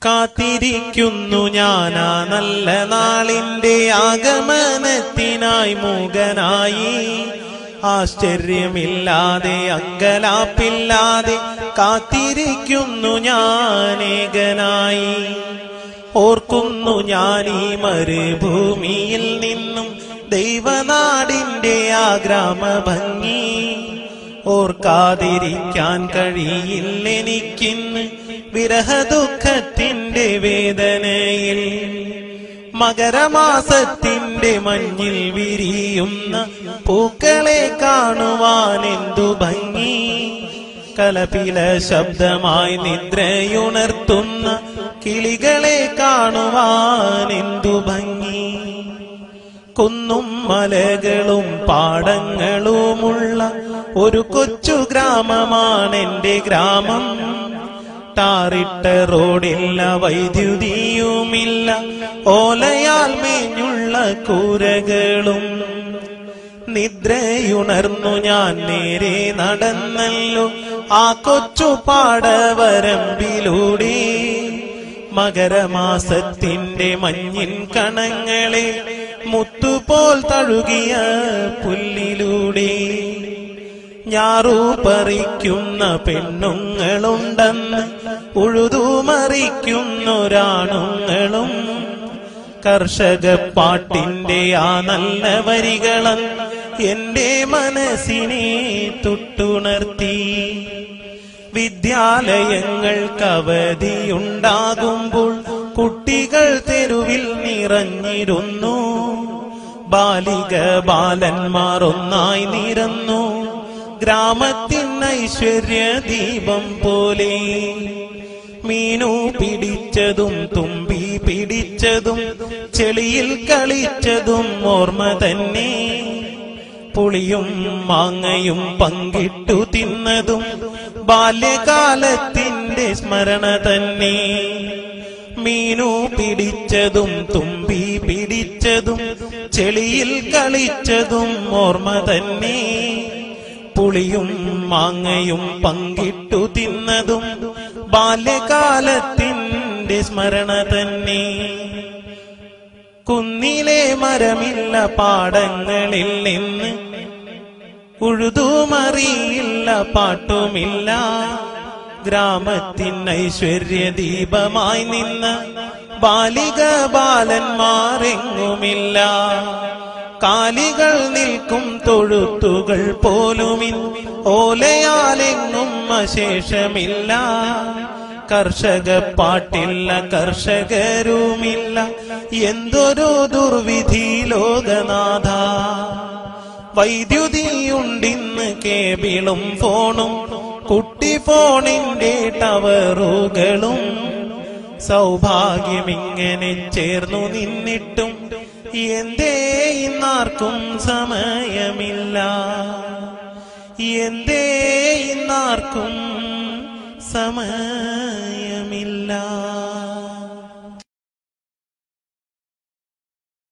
കാത്തിരിക്കുന്നു ഞാനാ നല്ല നാളിന്റെ ആഗമനത്തിനായി മൂകനായി ആശ്ചര്യമില്ലാതെ അങ്കലാപ്പില്ലാതെ കാത്തിരിക്കുന്നു ഞാനേകനായി ഓർക്കുന്നു ഞാൻ ഈ മരുഭൂമിയിൽ നിന്നും ദൈവനാടിന്റെ ആ ഗ്രാമഭംഗി ഓർക്കാതിരിക്കാൻ കഴിയില്ലെനിക്കിന്ന് വിരഹദുഃഖത്തിന്റെ വേദനയിൽ മകരമാസത്തിന്റെ മഞ്ഞിൽ വിരിയുന്ന പൂക്കളെ കാണുവാൻ എന്തു ഭംഗി കലപില ശബ്ദമായി നിദ്രയുണർത്തുന്ന കിളികളെ കാണുവാൻ എന്തു ഭംഗി കുന്നും മലകളും പാടങ്ങളുമുള്ള ഒരു കൊച്ചു ഗ്രാമമാണ് എന്റെ ഗ്രാമം ടാറിട്ട റോഡില്ല വൈദ്യുതിയുമില്ല ഓലയാൽ മേഞ്ഞുള്ള കൂരകളും നിദ്രയുണർന്നു ഞാൻ നേരെ നടന്നല്ലോ ആ കൊച്ചു പാടവരമ്പിലൂടെ മകരമാസത്തിന്റെ മഞ്ഞിൻ കണങ്ങളെ മുത്തുപോൽ തഴുകിയ പുല്ലിലൂടെ ഞാറു പറിക്കുന്ന പെണ്ണുങ്ങളുണ്ടെന്ന് ഉഴുതുമറിക്കുന്നൊരാണുങ്ങളും കർഷക പാട്ടിന്റെ ആ നല്ല വരികളെന്ന് എന്റെ മനസ്സിനെ തൊട്ടുണർത്തി വിദ്യാലയങ്ങൾക്ക് അവധിയുണ്ടാകുമ്പോൾ കുട്ടികൾ തെരുവിൽ നിറഞ്ഞിരുന്നു ബാലിക ബാലന്മാർ ഒന്നായി നിരന്നു ഗ്രാമത്തിൻ ഐശ്വര്യ ദീപം പോലെ മീനു പിടിച്ചതും തുമ്പി പിടിച്ചതും ചെളിയിൽ കളിച്ചതും ഓർമ്മ തന്നെ പുളിയും മാങ്ങയും പങ്കിട്ടു തിന്നതും ബാല്യകാലത്തിന്റെ സ്മരണ തന്നെ മീനു പിടിച്ചതും തുമ്പി പിടിച്ചതും ചെളിയിൽ കളിച്ചതും ഓർമ്മ തന്നെ പുളിയും മാങ്ങയും പങ്കിട്ടു തിന്നതും ബാല്യകാലത്തിന്റെ സ്മരണ തന്നെ കുന്നിലെ മരമില്ല പാടങ്ങളിൽ നിന്ന് ഉഴുതുമറിയില്ല പാട്ടുമില്ല ഗ്രാമത്തിൻ ഐശ്വര്യ ദീപമായി നിന്ന് ബാലിക ബാലന്മാരെങ്ങുമില്ല കാലികൾ നിൽക്കും തൊഴുത്തുകൾ പോലുമിൻ ഓലയാലെങ്ങും അശേഷമില്ല കർഷക പാട്ടില്ല കർഷകരുമില്ല എന്തൊരു ദുർവിധി ലോകനാഥ വൈദ്യുതിയുണ്ടിന്ന് കേബിളും ഫോണും കുട്ടി ഫോണിന്റെ ടവറുകളും സൗഭാഗ്യമിങ്ങനെ ചേർന്നു നിന്നിട്ടും എന്തേ ഇന്നാർക്കും സമയമില്ല എന്തേ ഇന്നാർക്കും സമയമില്ല